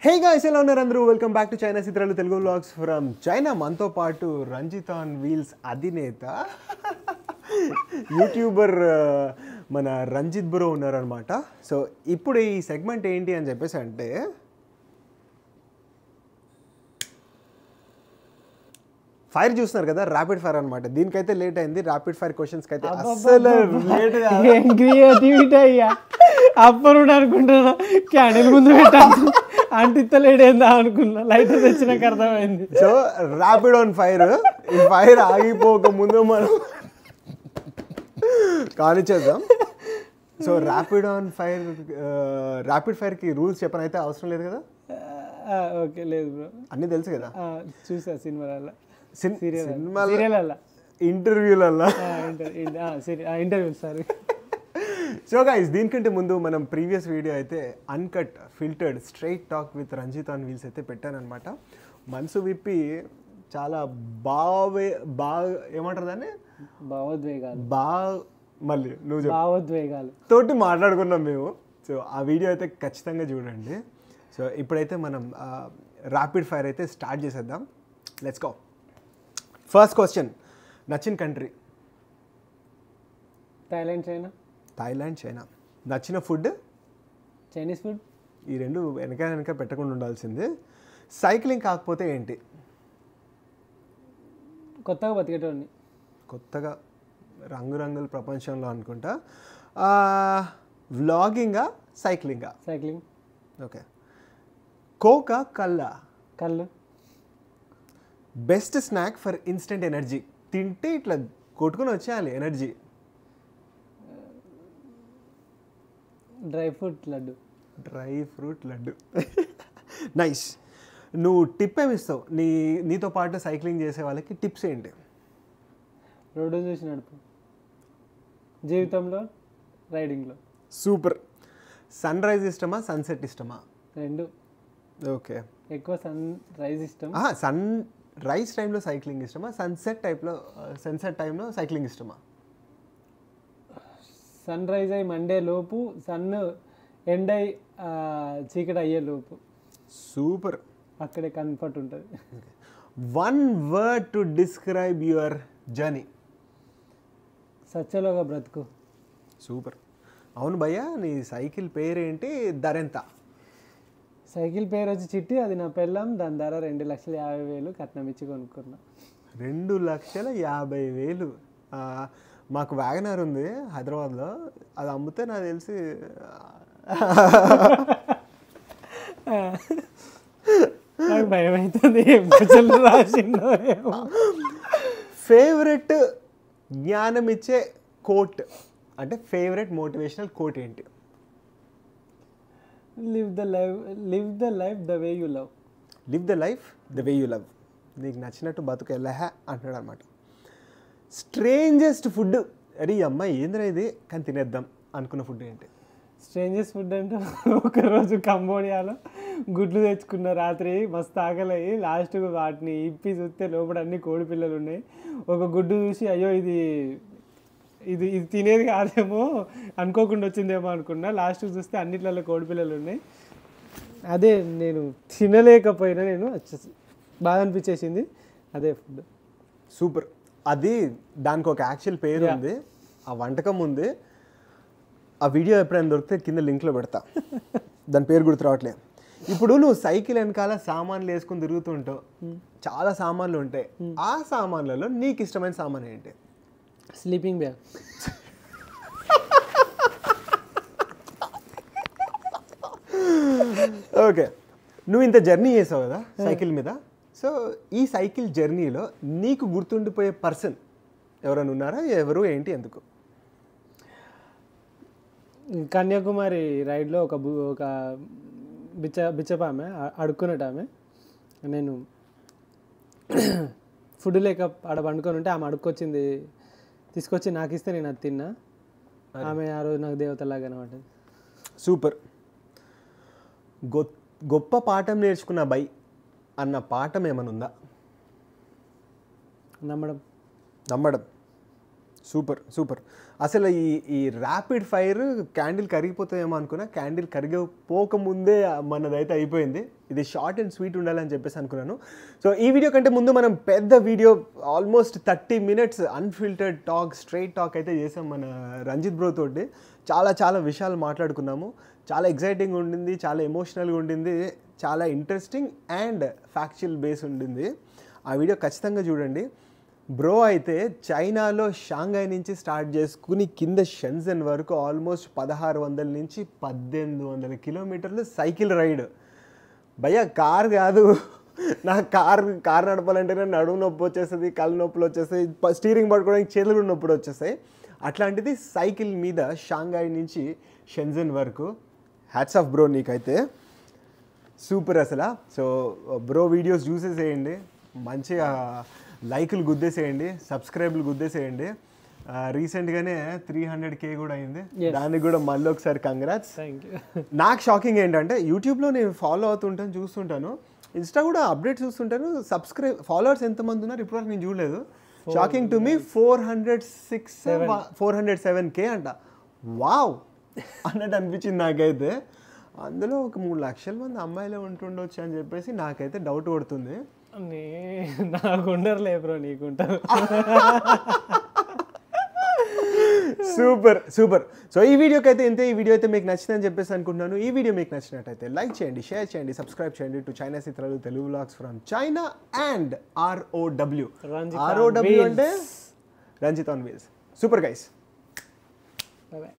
Hey guys ఎలా ఉన్నారు అందరూ వెల్కమ్ బ్యాక్ టు చైనా చిత్రాలు తెలుగు వ్లాగ్స్ ఫ్రమ్ చైనా మనతో పాటు రంజిత్ ఆన్ వీల్స్ అధినేత యూట్యూబర్ ఆ, మన రంజిత్ బ్రో ఉన్నారనమాట సో ఇప్పుడు ఈ సెగ్మెంట్ ఏంటి అని చెప్పేసి అంటే ఫైర్ చూస్తున్నారు కదా ర్యాపిడ్ ఫైర్ అనమాట దీనికైతే లేట్ అయింది ర్యాపిడ్ ఫైర్ క్వశ్చన్స్కి అయితే అస్సలు లేట్ ఏం క్రియేటివిటీ అయ్యా అప్పుడు అనుకుంటున్నా క్యాండిల్ ముందు పెట్టాను అంటిత్తలేడేందా అనుకున్నా లైటర్ తెచ్చినాక అర్థమైంది సో ర్యాపిడ్ ఆన్ ఫైర్ ఈ ఫైర్ ఆగిపోక ముందు మనం కానిచ్చేద్దాం so rapid on fire rapid ఫైర్కి రూల్స్ చెప్పనైతే అవసరం లేదు కదా ఓకే లేదు బ్రో అన్నీ తెలుసు కదా చూసా సినిమాల సిన్- సీరియల్ సినిమా సీరియల్ ఇంటర్వ్యూలల్లో ఇంటర్వ్యూ సార్ సో గైస్ దీనికంటే ముందు మనం ప్రీవియస్ వీడియో అయితే uncut filtered straight talk with Ranjit on Wheels అయితే పెట్టానమాట మనసు విప్పి చాలా బావే బాగా ఏమంటారు దాన్ని భావోద్వేగాలు బాగా మళ్ళీ నువ్వు చెప్పు భావోద్వేగాలు తోటి మాట్లాడుకున్నాం మేము సో ఆ వీడియో అయితే ఖచ్చితంగా చూడండి సో ఇప్పుడైతే మనం ర్యాపిడ్ ఫైర్ అయితే స్టార్ట్ చేసేద్దాం లెట్స్ గో ఫస్ట్ క్వశ్చన్ నచ్చిన country Thailand China Thailand China నచ్చిన ఫుడ్ చైనీస్ ఫుడ్ ఈ రెండు వెనక వెనక పెట్టకుండా ఉండాల్సింది సైక్లింగ్ కాకపోతే ఏంటి కొత్తగా బతికేటోడిని కొత్తగా రంగురంగుల ప్రపంచంలో అనుకుంటా వ్లాగింగా సైక్లింగా సైక్లింగ్ ఓకే కోకా కల్లా కళ్ళు best snack for instant energy తింటే ఇట్లా కొట్టుకొని వచ్చేయాలి energy dry fruit laddu dry fruit laddu nice నువ్వు టిప్ ఏమి ఇస్తావు నీ నీతో పాటు సైక్లింగ్ చేసే వాళ్ళకి టిప్స్ ఏంటి రోడ్డు చూసి నడుపు జీవితంలో రైడింగ్లో సూపర్ సన్ రైజ్ ఇష్టమా సన్సెట్ ఇష్టమా రెండు ఓకే ఎక్కువ సన్ రైజ్ ఇష్టం సన్ రైజ్ టైంలో సైక్లింగ్ ఇష్టమా సన్సెట్ టైప్లో సన్సెట్ టైంలో సైక్లింగ్ ఇష్టమా సన్ రైజ్ అయ్యి మండే లోపు సన్ ఎండ్ అయి ఆ, చీకటి అయ్యే లోపు సూపర్ అక్కడే కంఫర్ట్ ఉంటుంది one word to describe your journey సత్యలోగా బ్రతుకు సూపర్ అవును భయ్య నీ సైకిల్ పేరేంటి ధర ఎంత సైకిల్ పేరు వచ్చి చిట్టి అది నా పెళ్ళాం దాని ధర రెండు లక్షల యాభై వేలు కట్నం ఇచ్చి కొనుక్కున్నా రెండు లక్షల యాభై వేలు ఆ, మాకు వ్యాగనర్ ఉంది హైదరాబాద్లో అది అమ్మితే నాకు తెలిసి నాకు భయం అవుతుంది ఏం క్వశ్చన్లు రాసిందో ఏమో ఫేవరెట్ జ్ఞానం ఇచ్చే కోట్ అంటే ఫేవరెట్ మోటివేషనల్ కోట్ ఏంటి live the life live the life the way you love live the life the way you love నీకు నచ్చినట్టు బతుకు ఎల్లహా అంటున్నాడు అనమాట స్ట్రేంజెస్ట్ ఫుడ్ అరే ఈ అమ్మాయి ఏంద్రా ఇది కానీ తినేద్దాం అనుకున్న ఫుడ్ ఏంటి స్ట్రేంజెస్ ఫుడ్ అంటే ఒకరోజు కంబోడియాలో గుడ్లు తెచ్చుకున్న రాత్రి మస్తు ఆకలయ్యి లాస్ట్ వాటిని ఇప్పి చూస్తే లోపల అన్ని కోడి పిల్లలు ఉన్నాయి ఒక గుడ్డు చూసి అయ్యో ఇది ఇది ఇది తినేది కాదేమో అనుకోకుండా వచ్చిందేమో అనుకున్నా లాస్ట్ చూస్తే అన్నిట్లలో కోడి పిల్లలు ఉన్నాయి అదే నేను తినలేకపోయినా నేను అచ్చ- బాధ అనిపించేసింది అదే ఫుడ్ సూపర్ అది దానికి ఒక యాక్చువల్ పేరు ఉంది ఆ వంటకం ఉంది ఆ వీడియో ఎప్పుడైనా దొరికితే కింద లింక్లో పెడతా దాని పేరు గుర్తు రావట్లేదు ఇప్పుడు నువ్వు సైకిల్ వెనకాల సామాన్లు వేసుకుని తిరుగుతుంటావు చాలా సామాన్లు ఉంటాయి ఆ సామాన్లలో నీకు ఇష్టమైన సామాన్ ఏంటి స్లీపింగ్ బ్యాగ్ ఓకే నువ్వు ఇంత జర్నీ చేసావు కదా సైకిల్ మీద సో ఈ సైకిల్ జర్నీలో నీకు గుర్తుండిపోయే పర్సన్ ఎవరైనా ఉన్నారా ఎవరు ఏంటి ఎందుకు కన్యాకుమారి రైడ్లో ఒక బు- ఒక బిచ్చ బిచ్చపామె అ- అడుక్కునేట ఆమె నేను ఫుడ్ లేక ఆడ పండుకొని ఉంటే ఆమె అడుక్కొచ్చింది తీసుకొచ్చి నాకు ఇస్తే నేను అది తిన్నా ఆమె ఆ రోజు నాకు దేవతలాగా కనబడ్డది సూపర్ గొ గొప్ప పాఠం నేర్చుకున్న బై అన్న పాఠం ఏమైనా ఉందా నమ్మడం నమ్మడం సూపర్ సూపర్ అసలు ఈ ఈ ర్యాపిడ్ ఫైర్ క్యాండిల్ కరిగిపోతాయేమో అనుకున్నా క్యాండిల్ కరిగిపోకముందే మనదైతే అయిపోయింది ఇది షార్ట్ అండ్ స్వీట్ ఉండాలని చెప్పేసి అనుకున్నాను సో ఈ వీడియో కంటే ముందు మనం పెద్ద video almost thirty minutes unfiltered talk straight talk అయితే చేసాం మన రంజిత్ బ్రో తోటి చాలా చాలా విషయాలు మాట్లాడుకున్నాము చాలా ఎగ్జైటింగ్ ఉండింది చాలా ఎమోషనల్గా ఉండింది చాలా ఇంట్రెస్టింగ్ అండ్ ఫ్యాక్చువల్ బేస్ ఉండింది ఆ వీడియో ఖచ్చితంగా చూడండి బ్రో అయితే చైనాలో షాంఘై నుంచి స్టార్ట్ చేసుకుని కింద షెన్జన్ వరకు ఆల్మోస్ట్ పదహారు వందల నుంచి పద్దెనిమిది వందల కిలోమీటర్లు సైకిల్ రైడ్ భయ్య కార్ కాదు నా కార్ కార్ నడపాలంటేనే నడుము నొప్పి వచ్చేస్తుంది కళ్ళు నొప్పులు వచ్చేస్తాయి ప- స్టీరింగ్ పట్టుకోవడానికి చేతులు కూడా నొప్పులు వచ్చేస్తాయి అట్లాంటిది సైకిల్ మీద షాంఘై నుంచి షెన్జన్ వరకు హ్యాట్స్ ఆఫ్ బ్రో నీకైతే సూపర్ అసలు సో బ్రో వీడియోస్ చూసేసేయండి మంచిగా లైకులు గుద్దేసేయండి సబ్స్క్రైబ్లు గుద్దేసేయండి రీసెంట్గానే త్రీ హండ్రెడ్ కే కూడా అయింది దానికి కూడా మళ్ళీ ఒకసారి కంగ్రాట్స్ థ్యాంక్ యూ నాకు షాకింగ్ ఏంటంటే యూట్యూబ్లో నేను ఫాలో అవుతుంటాను చూస్తుంటాను ఇన్స్టా కూడా అప్డేట్ చూస్తుంటాను సబ్స్క్రైబ్ ఫాలోవర్స్ ఎంతమంది ఉన్నారు ఇప్పటివరకు నేను చూడలేదు shocking to me four hundred six four hundred seven K అంట వావ్ అన్నట్టు అనిపించింది నాకైతే అందులో ఒక మూడు లక్షల మంది అమ్మాయిలే ఉంటుండొచ్చు అని చెప్పేసి నాకైతే డౌట్ కొడుతుంది నీ నాకు ఉండరులే బ్రో నీకుంటారు సూపర్ సూపర్ సో ఈ వీడియోకి అయితే ఇంతే ఈ వీడియో అయితే మీకు నచ్చిందని చెప్పేసి అనుకుంటున్నాను ఈ వీడియో మీకు నచ్చినట్టయితే లైక్ చేయండి షేర్ చేయండి సబ్స్క్రైబ్ చేయండి టు చైనా చిత్రాలు Telugu blogs from China and ROW Ranjit on ROW Wheels. అంటే Ranjit on Wheels super guys Bye-bye.